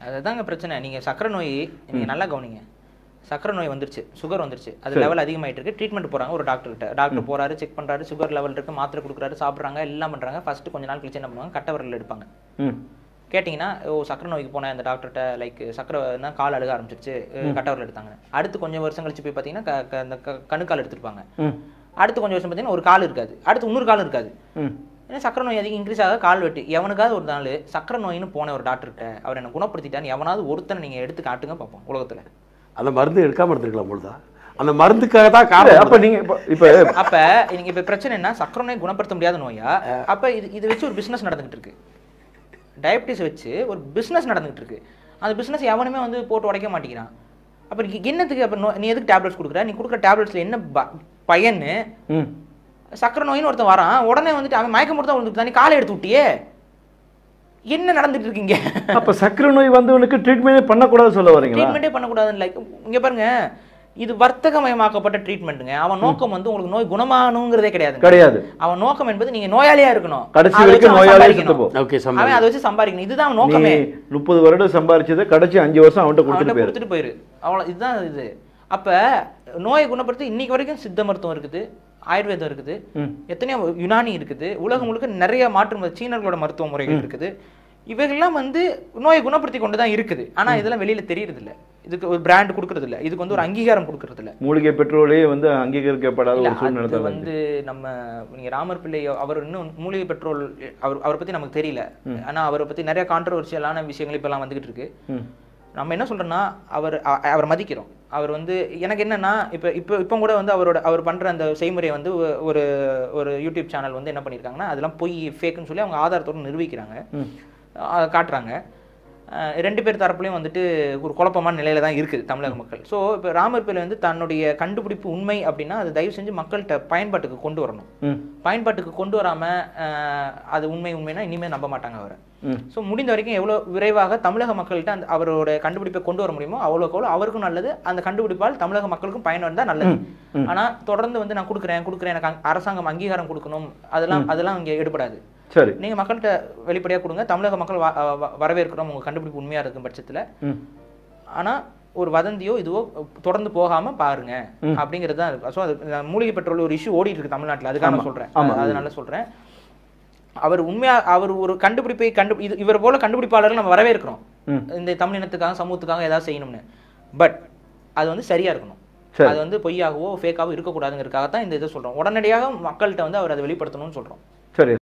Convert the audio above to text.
அதுதாங்க பிரச்சனை நீங்க சக்கரை நோய் நீங்க நல்லா கவனிங்க சக்கரை நோய் வந்துருச்சு சுகர் வந்துருச்சு அது லெவல் அதிகமாயிட்டு இருக்கு ட்ரீட்மெண்ட் போறாங்க ஒரு டாக்டர் கிட்ட டாக்டர் போறாரு செக் பண்றாரு சுகர் லெவல் இருக்கு மாத்திரை கொடுக்குறாரு சாப்பிடுறாங்க எல்லாம் பண்றாங்க ஃபர்ஸ்ட் கொஞ்ச நாள் கழிச்சு என்ன பண்ணுவாங்க கட்ட விரல் எடுப்பாங்க ம் கேட்டிங்கன்னா ஓ சக்கரை நோய்க்கு போனேன் அந்த டாக்டர்கிட்ட லைக் சக்கரைனா கால் அழுக ஆரம்பிச்சிருச்சு கட்ட விரல் எடுத்தாங்க அடுத்து கொஞ்சம் வருஷம் கழிச்சு போய் பார்த்தீங்கன்னா க- க- அந்த க- கணுக்கால் எடுத்திருப்பாங்க ம் அடுத்து கொஞ்சம் வருஷம் பார்த்தீங்கன்னா ஒரு கால் இருக்காது அடுத்து இன்னொரு கால் இருக்காது ம் ஏன்னா சக்கரை நோய் அதிகம் இன்க்ரீஸ் ஆக கால் வெட்டு எவனுக்காவது ஒரு நாள் சக்கரை நோயின்னு போன ஒரு டாக்டர்கிட்ட அவர் என்ன குணப்படுத்திட்டான்னு எவனாவது ஒருத்தனை நீங்க எடுத்து காட்டுங்க பார்ப்போம் உலகத்துல அந்த மருந்து எடுக்காம இருந்திருக்கலாம் பொழுதா அந்த மருந்துக்காக தான் இல்ல, காரணம் அப்ப நீங்க இப்ப- இப்ப அப்ப நீங்க இப்ப பிரச்சனை என்ன சக்கரை நோய் குணப்படுத்த முடியாத நோயா அப்ப இது இது வச்சு ஒரு பிசினஸ் நடந்துகிட்டு இருக்கு டயபிட்டிஸ் வச்சு ஒரு பிசினஸ் நடந்துகிட்டு இருக்கு அந்த பிசினஸ் எவனுமே வந்து போட்டு உடைக்க மாட்டேங்கிறான் அப்ப நீ என்னத்துக்கு அப்ப நோ- நீ எதுக்கு டேப்லெட்ஸ் கொடுக்குற நீ கொடுக்குற டேப்லெட்ஸ்ல என்ன ப- பயன்னு ம் சக்கரை நோயின்னு ஒருத்தன் வரான் உடனே வந்துட்டு அவன் மயக்கம் போட்டு தான் விழுந்துட்டு நீ காலை எடுத்து விட்டியே என்ன நடந்துட்டு இருக்கீங்க அப்ப சக்கரை நோய் வந்தவனுக்கு ட்ரீட்மெண்ட் பண்ணக்கூடாது சொல்ல வரீங்களா ட்ரீட்மெண்ட்டே பண்ணக்கூடாதுன்னு லைக் இங்க பாருங்க இது வர்த்தகமயமாக்கப்பட்ட ட்ரீட்மெண்ட்டுங்க அவன் நோக்கம் வந்து உங்களுக்கு நோய் குணமாகணுங்கிறதே கிடையாது கிடையாது அவன் நோக்கம் என்பது நீங்க நோயாளியா இருக்கணும் கடைசி அதை வச்சு வரைக்கும் அவன் நோயாளி சம்பாதிக்கணும். சுத்தப்போ ஓகே அவன் சம்பளம் அதை வச்சு சம்பாதிக்கணும் இதுதான் அவன் நீ நோக்கமே முப்பது வருடம் சம்பாரிச்சதை கடைசி அஞ்சு வருஷம் அவன்கிட்ட அவன்கிட்ட கொடுத்துட்டு போயிரு கொடுத்துட்டு போயிரு அவ்வளோ இதுதான் இது அப்ப நோயை குணப்படுத்த இன்னைக்கு வரைக்கும் சித்த மருத்துவம் இருக்குது ஆயுர்வேதம் இருக்குது ம் எத்தனையோ யுனானி இருக்குது உலகம் முழுக்க நிறைய மாற்று மரு- சீனர்களோட மருத்துவ முறைகள் இருக்குது இவைகள்லாம் வந்து நோயை குணப்படுத்தி கொண்டு தான் இருக்குது ஆனா இதெல்லாம் வெளியில தெரியறது இல்ல இதுக்கு ஒரு பிராண்ட் கொடுக்கறது இல்ல இதுக்கு வந்து ஒரு அங்கீகாரம் கொடுக்கறது இல்ல மூலிகை பெட்ரோலே வந்து அங்கீகரிக்கப்படாத இல்ல, ஒரு சூழ்நிலை அது தான் இருக்கு. வந்து நம்ம நீங்க ராமர் பிள்ளை அவர் இன்னும் மூலிகை பெட்ரோல் அவர் அவரை பத்தி நமக்கு தெரியல ஆனா அவரை பத்தி நிறைய கான்ட்ரவர்சியலான விஷயங்கள் இப்பெல்லாம் வந்துகிட்டு இருக்கு ம் நம்ம என்ன சொல்றோம்னா அவர் அ- அவரை மதிக்கிறோம் அவர் வந்து எனக்கு என்னன்னா இப்போ இப்போ இப்போ கூட வந்து அவரோட அவர் பண்ற அந்த செய்முறையை வந்து ஒ- ஒரு ஒரு யூடியூப் சேனல் வந்து என்ன பண்ணியிருக்காங்கன்னா அதெல்லாம் பொய் ஃபேக்குன்னு சொல்லி அவங்க ஆதாரத்தோட நிரூபிக்கிறாங்க ம் அஹ் காட்டுறாங்க அஹ் ரெண்டு பேர் தரப்புலையும் வந்துட்டு ஒரு குழப்பமான நிலையில தான் இருக்குது தமிழக மக்கள் ஸோ இப்போ ராமர் பிள்ளை வந்து தன்னுடைய கண்டுபிடிப்பு உண்மை அப்படின்னா அது தயவு செஞ்சு மக்கள்கிட்ட பயன்பாட்டுக்கு கொண்டு வரணும் ம் பயன்பாட்டுக்கு கொண்டு வராம அஹ், அது உண்மை உண்மைனா இனிமேல் நம்ப மாட்டாங்க அவரை ம் ஸோ முடிந்த வரைக்கும் எவ்வளோ விரைவாக தமிழக மக்கள்கிட்ட அந்த அவரோட கண்டுபிடிப்பை கொண்டு வர முடியுமோ அவ்வளோக்கு அவ்வளோ அவருக்கும் நல்லது அந்த கண்டுபிடிப்பால் தமிழக மக்களுக்கும் பயன் வந்தால் நல்லது ம். ஆனா தொடர்ந்து வந்து நான் கொடுக்குறேன் கொடுக்குறேன் எனக்கு அங்க- அரசாங்கம் அங்கீகாரம் கொடுக்கணும் அதெல்லாம் அதெல்லாம் இங்கே எடுபடாது சரி நீங்க மக்கள்கிட்ட வெளிப்படையா கொடுங்க தமிழக மக்கள் வ- வ- வரவேற்கிறோம் உங்க கண்டுபிடிப்பு உண்மையா இருக்கும் பட்சத்துல ம் ஆனா ஒரு வதந்தியோ இதுவோ தொடர்ந்து போகாம பாருங்க அப்படிங்கிறது தான் இருக்கு ஸோ அது நான் மூலிகை பெட்ரோல் ஒரு இஷ்யூ ஓடிட்டு இருக்கு தமிழ்நாட்டுல அதுக்காக நான் சொல்றேன் ஆமா. அதனால சொல்றேன் அவர் உண்மையா அவர் ஒரு கண்டுபிடிப்பை கண்டு இது இவர் போல கண்டுபிடிப்பாளர்கள் நம்ம வரவேற்கிறோம் ம். இந்த தமிழினத்துக்காக சமூகத்துக்காக ஏதாவது செய்யணும்னு பட் அது வந்து சரியா இருக்கணும் சரி. அது வந்து பொய்யாகவோ ஃபேக்காவோ இருக்கக்கூடாதுங்கிறதுக்காக தான் இந்த இதை சொல்றோம் உடனடியாக மக்கள்கிட்ட வந்து அவர் அதை வெளிப்படுத்தணும்னு சொல்றோம் சரி